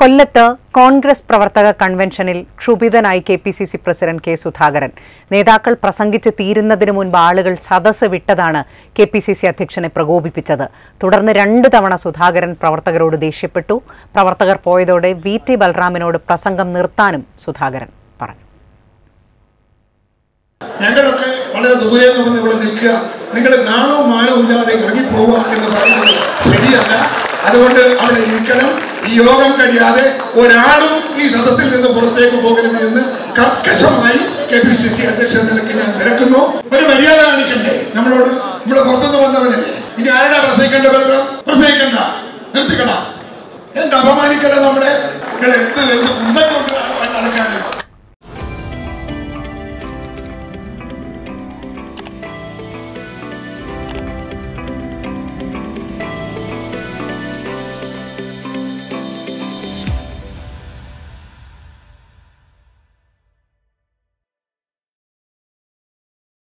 കൊല്ലത്ത് കോൺഗ്രസ് പ്രവർത്തക കൺവെൻഷനിൽ ക്ഷുഭിതനായി K P C C president K Sudhakaran നേതാക്കൾ പ്രസംഗിച്ച് തീരുന്നതിനു മുൻപ് ആളുകൾ സദസ്സ് വിട്ടതാണ് കെ പി സി സി അധ്യക്ഷനെ പ്രകോപിപ്പിച്ചത് തുടർന്ന് രണ്ടു തവണ സുധാകരൻ പ്രവർത്തകരോട് ദേഷ്യപ്പെട്ടു പ്രവർത്തകർ പോയതോടെ വി ടി ബൽറാമിനോട് പ്രസംഗം നിർത്താനും സുധാകരൻ പറഞ്ഞു ഞങ്ങളൊക്കെ വളരെ ദൂരെ നിന്ന് വന്ന് ഇവിടെ നിൽക്കുക നിങ്ങൾ നാണവും മാനവും ഇല്ലാതെ ഇറങ്ങിപ്പോവുക എന്ന് പറയുന്നത് ശരിയല്ല അതുകൊണ്ട് അവിടെ ഇരിക്കണം ഈ യോഗം കഴിയാതെ ഒരാളും ഈ സദസ്സിൽ നിന്ന് പുറത്തേക്ക് പോകരുത് എന്ന് കർക്കശമായി കെ പി സി സി അധ്യക്ഷ നിലയ്ക്ക് ഞാൻ വിലക്കുന്നു ഒരു മര്യാദ കാണിക്കണ്ടേ നമ്മളോട് നമ്മൾ പുറത്തുനിന്ന് വന്നവരല്ലേ ഇനി ആരുടെ പ്രസംഗിക്കേണ്ട ബലം പ്രസംഗിക്കണ്ട നിർത്തിക്കളാം എന്ത് അപമാനിക്കല നമ്മളെ നിങ്ങൾ എന്ത് എന്ത് കുന്തം കൊണ്ട് നടക്കാണ്